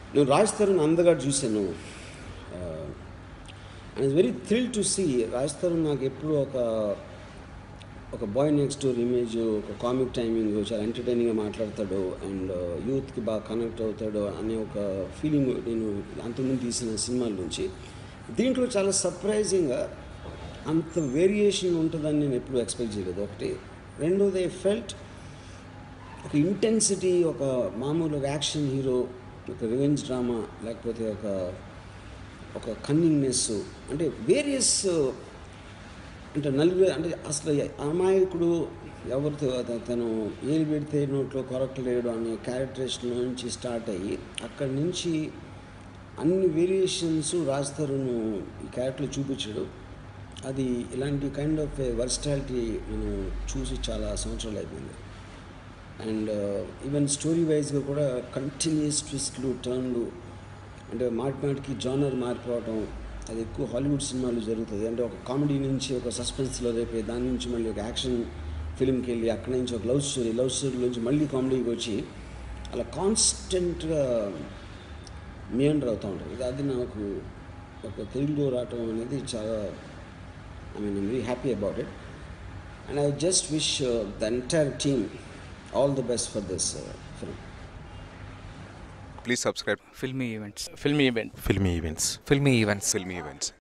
నేను రాజ్ తరుణ్ అందగా చూశాను and it's very thrill to see Raj Tarun నాకు ఎప్పుడు ఒక ఒక బాయ్ నెక్స్ట్ డోర్ ఇమేజ్ ఒక కామిక్ టైమింగ్ చాలా ఎంటర్టైనింగ్గా మాట్లాడతాడు అండ్ యూత్కి బాగా కనెక్ట్ అవుతాడు అనే ఒక ఫీలింగ్ నేను అంతకుముందు తీసిన సినిమాల నుంచి దీంట్లో చాలా సర్ప్రైజింగ్గా అంత వేరియేషన్ ఉంటుందని నేను ఎప్పుడు ఎక్స్పెక్ట్ చేయలేదు ఒకటి రెండోది ఐ ఫెల్ట్ ఒక ఇంటెన్సిటీ ఒక మామూలు ఒక యాక్షన్ హీరో ఒక రివెంజ్ డ్రామా లేకపోతే ఒక ఒక కన్నింగ్నెస్ అంటే వేరియస్ అంటే నలుగురు అంటే అసలు అమాయకుడు ఎవరితో అత- తను ఏలు పెడితే నోట్లో కొరకలేడు అనే క్యారెక్టరేషన్ నుంచి స్టార్ట్ అయ్యి అక్కడి నుంచి అన్ని వేరియేషన్స్ రాస్తారును ఈ క్యారెక్టర్లో చూపించాడు అది ఇలాంటి కైండ్ ఆఫ్ వర్స్టాలిటీ నేను చూసి చాలా సంవత్సరాలు అయిపోయింది అండ్ ఈవెన్ స్టోరీ వైజ్గా కూడా కంటిన్యూస్ ట్విస్ట్లు టర్న్లు అంటే మాటి మాటికి జానర్ మారిపోవటం అది ఎక్కువ హాలీవుడ్ సినిమాలు జరుగుతుంది అంటే ఒక కామెడీ నుంచి ఒక సస్పెన్స్లో రేపే దాని నుంచి మళ్ళీ ఒక యాక్షన్ ఫిల్మ్కి వెళ్ళి అక్కడి నుంచి ఒక లవ్ స్టోరీ లవ్ స్టోరీ నుంచి మళ్ళీ కామెడీకి వచ్చి అలా కాన్స్టెంట్గా మియండర్ అవుతూ ఉంటుంది ఇది అది నాకు ఒక తెలుగులో రావటం అనేది చాలా I mean very happy about it and I just wish the entire team all the best for this film Please subscribe filmy events filmy event filmy events filmy events Filmy Events.